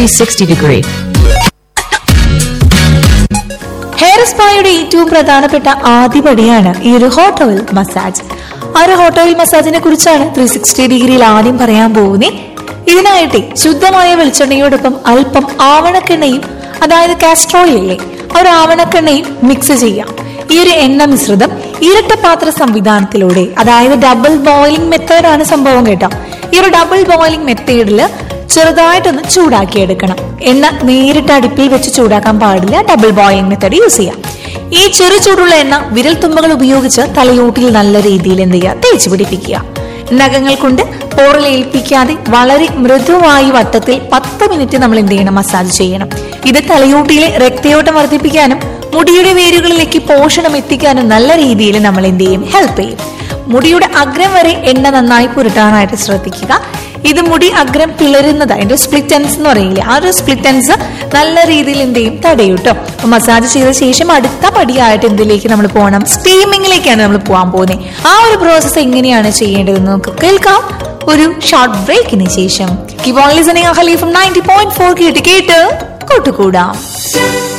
360 degree. Hair സ്പായുടെ ഏറ്റവും പ്രധാനപ്പെട്ട ആദ്യപടിയാണ് ഈ ഒരു ഹോട്ട് ഓയിൽ മസാജ് ആ ഒരു ഹോട്ട് ഓയിൽ മസാജിനെ കുറിച്ചാണ് ത്രീ സിക്സ്റ്റി ഡിഗ്രിയിൽ ആദ്യം പറയാൻ പോകുന്നേ ഇതിനായിട്ട് ശുദ്ധമായ വെളിച്ചെണ്ണയോടൊപ്പം അല്പം ആവണക്കെണ്ണയും അതായത് കാസ്ട്രോയിൽ ഇല്ലേ ആ ഒരു ആവണക്കെണ്ണയും മിക്സ് ചെയ്യാം ഈ ഒരു എണ്ണ മിശ്രിതം ഇരട്ടപാത്ര സംവിധാനത്തിലൂടെ അതായത് ഡബിൾ ബോയിലിംഗ് മെത്തേഡ് ആണ് സംഭവം കേട്ടോ ഈ ഒരു ഡബിൾ ബോയിലിംഗ് മെത്തേഡില് ചെറുതായിട്ടൊന്ന് ചൂടാക്കി എടുക്കണം എണ്ണ നേരിട്ട് അടുപ്പിൽ വെച്ച് ചൂടാക്കാൻ പാടില്ല ഡബിൾ ബോയിലിംഗ് മെത്തേഡ് യൂസ് ചെയ്യാം ഈ ചെറു ചൂടുള്ള എണ്ണ വിരൽ തുമ്പകൾ ഉപയോഗിച്ച് തലയോട്ടിൽ നല്ല രീതിയിൽ എന്ത് ചെയ്യുക തേച്ച് പിടിപ്പിക്കുക നഖങ്ങൾ കൊണ്ട് പോറലേൽപ്പിക്കാതെ വളരെ മൃദുവായി വട്ടത്തിൽ പത്ത് മിനിറ്റ് നമ്മൾ എന്ത് ചെയ്യണം മസാജ് ചെയ്യണം ഇത് തലയോട്ടിയിലെ രക്തയോട്ടം വർദ്ധിപ്പിക്കാനും മുടിയുടെ വേരുകളിലേക്ക് പോഷണം എത്തിക്കാനും നല്ല രീതിയിൽ നമ്മൾ എന്ത് ചെയ്യും ഹെൽപ്പ് ചെയ്യും മുടിയുടെ അഗ്രം വരെ എണ്ണ നന്നായി പുരട്ടാനായിട്ട് ശ്രദ്ധിക്കുക ഇത് മുടി അഗ്രം പിളരുന്നത് അതിന്റെ സ്പ്ലിറ്റൻസ് എന്ന് പറയില്ലേ ആ ഒരു സ്പ്ലിറ്റൻസ് നല്ല രീതിയിൽ എന്ത് ചെയ്യും തടയും കേട്ടോ അപ്പൊ മസാജ് ചെയ്ത ശേഷം അടുത്ത പടിയായിട്ട് എന്തിലേക്ക് നമ്മൾ പോകണം സ്റ്റീമിങ്ങിലേക്കാണ് നമ്മൾ പോകാൻ പോകുന്നത് ആ ഒരു പ്രോസസ്സ് എങ്ങനെയാണ് ചെയ്യേണ്ടതെന്ന് നമുക്ക് കേൾക്കാം ഒരു ഷോർട്ട് ബ്രേക്കിന് ശേഷം കിവോൺ ലിസണിങ് ഹലീഫും നയൻറ്റി പോയിന്റ് ഫോർ കേട്ട് കേട്ട് കൂട്ടുകൂടാം